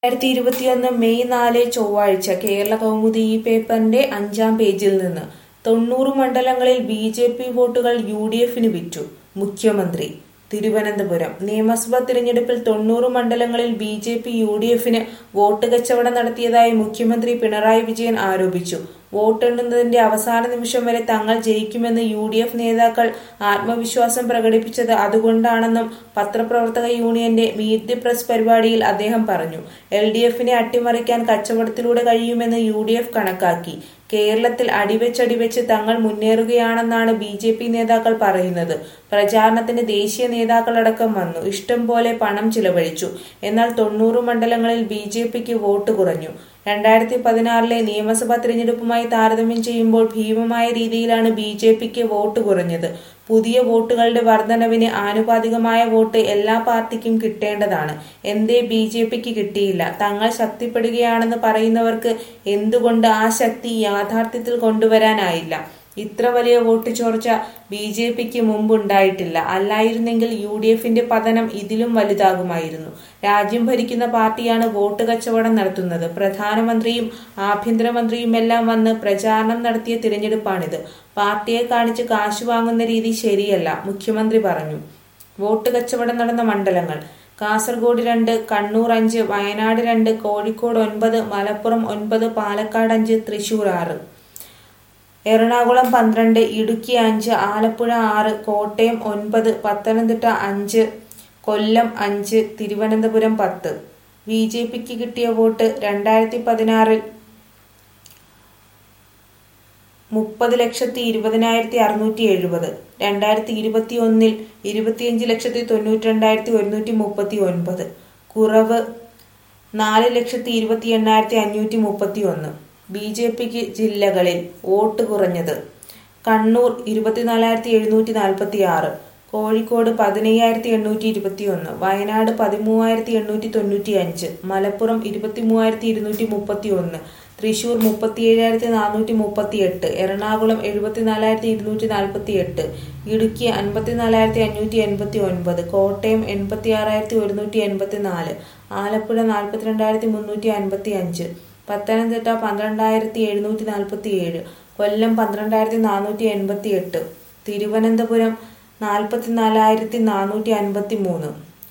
രണ്ടായിരത്തി ഇരുപത്തിയൊന്ന് മെയ് നാല് ചൊവ്വാഴ്ച കേരള കൗമുദി ഈ പേപ്പറിന്റെ അഞ്ചാം പേജിൽ നിന്ന് തൊണ്ണൂറ് മണ്ഡലങ്ങളിൽ ബി ജെ പി വോട്ടുകൾ യു ഡി എഫിന് വിറ്റു മുഖ്യമന്ത്രി തിരുവനന്തപുരം നിയമസഭാ തിരഞ്ഞെടുപ്പിൽ തൊണ്ണൂറ് മണ്ഡലങ്ങളിൽ B J P U D എഫിന് വോട്ട് കച്ചവടം നടത്തിയതായി മുഖ്യമന്ത്രി പിണറായി വിജയൻ ആരോപിച്ചു വോട്ടെണ്ണുന്നതിന്റെ അവസാന നിമിഷം വരെ തങ്ങൾ ജയിക്കുമെന്ന് യു ഡി എഫ് നേതാക്കൾ ആത്മവിശ്വാസം പ്രകടിപ്പിച്ചത് അതുകൊണ്ടാണെന്നും പത്രപ്രവർത്തക യൂണിയന്റെ മീറ്റ് ദി പ്രസ് പരിപാടിയിൽ അദ്ദേഹം പറഞ്ഞു എൽ ഡി എഫിനെ അട്ടിമറിക്കാൻ കച്ചവടത്തിലൂടെ കഴിയുമെന്ന് യു ഡി എഫ് കണക്കാക്കി കേരളത്തിൽ അടിവെച്ചടിവെച്ച് തങ്ങൾ മുന്നേറുകയാണെന്നാണ് ബി ജെ പി നേതാക്കൾ പറയുന്നത് പ്രചാരണത്തിന് ദേശീയ നേതാക്കളടക്കം വന്നു ഇഷ്ടം പോലെ പണം ചിലവഴിച്ചു എന്നാൽ തൊണ്ണൂറ് മണ്ഡലങ്ങളിൽ ബി ജെ പിക്ക് വോട്ട് കുറഞ്ഞു രണ്ടായിരത്തി പതിനാറിലെ നിയമസഭാ തിരഞ്ഞെടുപ്പുമായി താരതമ്യം ചെയ്യുമ്പോൾ ഭീമമായ രീതിയിലാണ് ബി ജെ പിക്ക് വോട്ട് കുറഞ്ഞത് പുതിയ വോട്ടുകളുടെ വർധനവിന് ആനുപാതികമായ വോട്ട് എല്ലാ പാർട്ടിക്കും കിട്ടേണ്ടതാണ് എന്തേ ബി ജെ പിക്ക് കിട്ടിയില്ല തങ്ങൾ ശക്തിപ്പെടുകയാണെന്ന് പറയുന്നവർക്ക് എന്തുകൊണ്ട് ആ ശക്തി യാഥാർത്ഥ്യത്തിൽ കൊണ്ടുവരാനായില്ല ഇത്ര വലിയ വോട്ട് ചോർച്ച ബി ജെ പിക്ക് മുമ്പുണ്ടായിട്ടില്ല അല്ലായിരുന്നെങ്കിൽ യു ഡി എഫിന്റെ പതനം ഇതിലും വലുതാകുമായിരുന്നു രാജ്യം ഭരിക്കുന്ന പാർട്ടിയാണ് വോട്ട് കച്ചവടം നടത്തുന്നത് പ്രധാനമന്ത്രിയും ആഭ്യന്തരമന്ത്രിയുമെല്ലാം വന്ന് പ്രചാരണം നടത്തിയ തിരഞ്ഞെടുപ്പാണിത് പാർട്ടിയെ കാണിച്ച് കാശ് വാങ്ങുന്ന രീതി ശരിയല്ല മുഖ്യമന്ത്രി പറഞ്ഞു വോട്ട് കച്ചവടം നടന്ന മണ്ഡലങ്ങൾ കാസർഗോഡ് രണ്ട് കണ്ണൂർ അഞ്ച് വയനാട് രണ്ട് കോഴിക്കോട് ഒൻപത് മലപ്പുറം ഒൻപത് പാലക്കാട് അഞ്ച് തൃശൂർ ആറ് എറണാകുളം പന്ത്രണ്ട് ഇടുക്കി അഞ്ച് ആലപ്പുഴ ആറ് കോട്ടയം ഒൻപത് പത്തനംതിട്ട അഞ്ച് കൊല്ലം അഞ്ച് തിരുവനന്തപുരം പത്ത് ബി ജെ പിക്ക് കിട്ടിയ വോട്ട് രണ്ടായിരത്തി പതിനാറിൽ മുപ്പത് ലക്ഷത്തി ഇരുപതിനായിരത്തി അറുന്നൂറ്റി എഴുപത് രണ്ടായിരത്തി ഇരുപത്തി ഒന്നിൽ ഇരുപത്തിയഞ്ച് ലക്ഷത്തി തൊണ്ണൂറ്റി രണ്ടായിരത്തി ഒരുന്നൂറ്റി മുപ്പത്തി ഒൻപത് കുറവ് നാല് ലക്ഷത്തി ഇരുപത്തി എണ്ണായിരത്തി അഞ്ഞൂറ്റി മുപ്പത്തി ഒന്ന് ബി ജെ പിക്ക് ജില്ലകളിൽ വോട്ട് കുറഞ്ഞത് കണ്ണൂർ ഇരുപത്തിനാലായിരത്തി എഴുന്നൂറ്റി നാൽപ്പത്തി ആറ് കോഴിക്കോട് പതിനയ്യായിരത്തി എണ്ണൂറ്റി ഇരുപത്തി ഒന്ന് വയനാട് പതിമൂവായിരത്തി എണ്ണൂറ്റി തൊണ്ണൂറ്റി അഞ്ച് മലപ്പുറം ഇരുപത്തി മൂവായിരത്തി ഇരുന്നൂറ്റി മുപ്പത്തി ഒന്ന് തൃശൂർ മുപ്പത്തിയേഴായിരത്തി നാനൂറ്റി മുപ്പത്തി എട്ട് എറണാകുളം എഴുപത്തിനാലായിരത്തി ഇരുന്നൂറ്റി നാൽപ്പത്തി എട്ട് ഇടുക്കി അൻപത്തിനാലായിരത്തി അഞ്ഞൂറ്റി എൺപത്തി ഒൻപത് കോട്ടയം എൺപത്തി ആറായിരത്തി ഒരുന്നൂറ്റി എൺപത്തി നാല് ആലപ്പുഴ നാൽപ്പത്തിരണ്ടായിരത്തി മുന്നൂറ്റി അൻപത്തി അഞ്ച് പത്തനംതിട്ട പന്ത്രണ്ടായിരത്തി എഴുന്നൂറ്റി നാൽപ്പത്തി ഏഴ് കൊല്ലം പന്ത്രണ്ടായിരത്തി നാനൂറ്റി എൺപത്തി എട്ട് തിരുവനന്തപുരം നാൽപ്പത്തിനാലായിരത്തി നാനൂറ്റി അൻപത്തി മൂന്ന്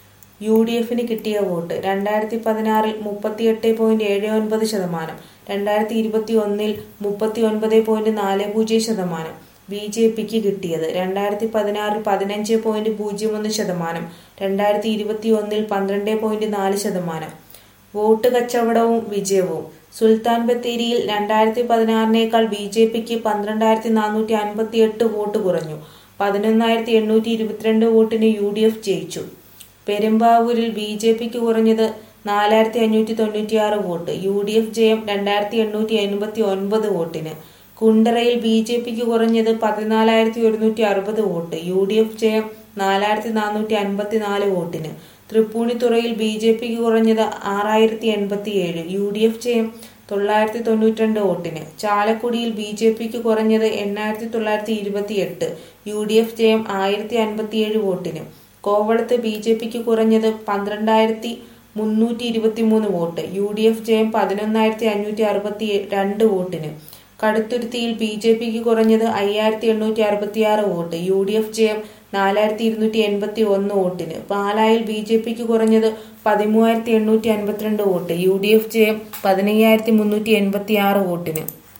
യു ഡി എഫിന് കിട്ടിയ വോട്ട് രണ്ടായിരത്തി പതിനാറിൽ മുപ്പത്തിയെട്ട് പോയിന്റ് ഏഴ് ഒൻപത് ശതമാനം രണ്ടായിരത്തി ഇരുപത്തി ഒന്നിൽ മുപ്പത്തി ഒൻപത് പോയിന്റ് നാല് പൂജ്യം ശതമാനം ബി ജെ പിക്ക് കിട്ടിയത് രണ്ടായിരത്തി പതിനാറിൽ പതിനഞ്ച് പോയിന്റ് പൂജ്യം ഒന്ന് ശതമാനം രണ്ടായിരത്തി ഇരുപത്തി ഒന്നിൽ പന്ത്രണ്ട് പോയിന്റ് നാല് ശതമാനം വോട്ട് കച്ചവടവും വിജയവും സുൽത്താൻ ബത്തേരിയിൽ രണ്ടായിരത്തി പതിനാറിനേക്കാൾ ബി ജെ പിക്ക് പന്ത്രണ്ടായിരത്തി നാനൂറ്റി അൻപത്തി എട്ട് വോട്ട് കുറഞ്ഞു പതിനൊന്നായിരത്തി എണ്ണൂറ്റി ഇരുപത്തിരണ്ട് വോട്ടിന് യു ഡി എഫ് ജയിച്ചു പെരുമ്പാവൂരിൽ ബി ജെ പിക്ക് കുറഞ്ഞത് നാലായിരത്തി അഞ്ഞൂറ്റി തൊണ്ണൂറ്റിയാറ് വോട്ട് യു ഡി എഫ് ജയം രണ്ടായിരത്തി എണ്ണൂറ്റി എൺപത്തി ഒൻപത് വോട്ടിന് കുണ്ടറയിൽ ബി ജെ പിക്ക് കുറഞ്ഞത് പതിനാലായിരത്തി ഒരുന്നൂറ്റി അറുപത് വോട്ട് യു ഡി എഫ് ജയം നാലായിരത്തി നാനൂറ്റി അൻപത്തി നാല് വോട്ടിന് തൃപ്പൂണിത്തുറയിൽ ബി ജെ പിക്ക് കുറഞ്ഞത് ആറായിരത്തി എൺപത്തി ഏഴ് യു ഡി എഫ് ജയം തൊള്ളായിരത്തി തൊണ്ണൂറ്റിരണ്ട് വോട്ടിന് ചാലക്കുടിയിൽ ബി ജെ പിക്ക് കുറഞ്ഞത് എണ്ണായിരത്തി തൊള്ളായിരത്തി ഇരുപത്തി എട്ട് യു ഡി എഫ് ജയം ആയിരത്തി അൻപത്തിയേഴ് വോട്ടിന് കോവളത്ത് ബി ജെ പിക്ക് കുറഞ്ഞത് പന്ത്രണ്ടായിരത്തി മുന്നൂറ്റി ഇരുപത്തി മൂന്ന് വോട്ട് യു ഡി എഫ് ജയം പതിനൊന്നായിരത്തി അഞ്ഞൂറ്റി അറുപത്തി രണ്ട് വോട്ടിന് കടുത്തുരുത്തിയിൽ ബി ജെ പിക്ക് കുറഞ്ഞത് അയ്യായിരത്തി എണ്ണൂറ്റി അറുപത്തിയാറ് വോട്ട് യു ഡി എഫ് ജയം നാലായിരത്തി ഇരുന്നൂറ്റി എൺപത്തി ഒന്ന് വോട്ടിന് പാലായിൽ ബി ജെ പിക്ക് കുറഞ്ഞത് പതിമൂവായിരത്തി എണ്ണൂറ്റി അൻപത്തിരണ്ട് വോട്ട് യു ഡി എഫ് ജയം പതിനയ്യായിരത്തി മുന്നൂറ്റി എൺപത്തി ആറ് വോട്ടിന്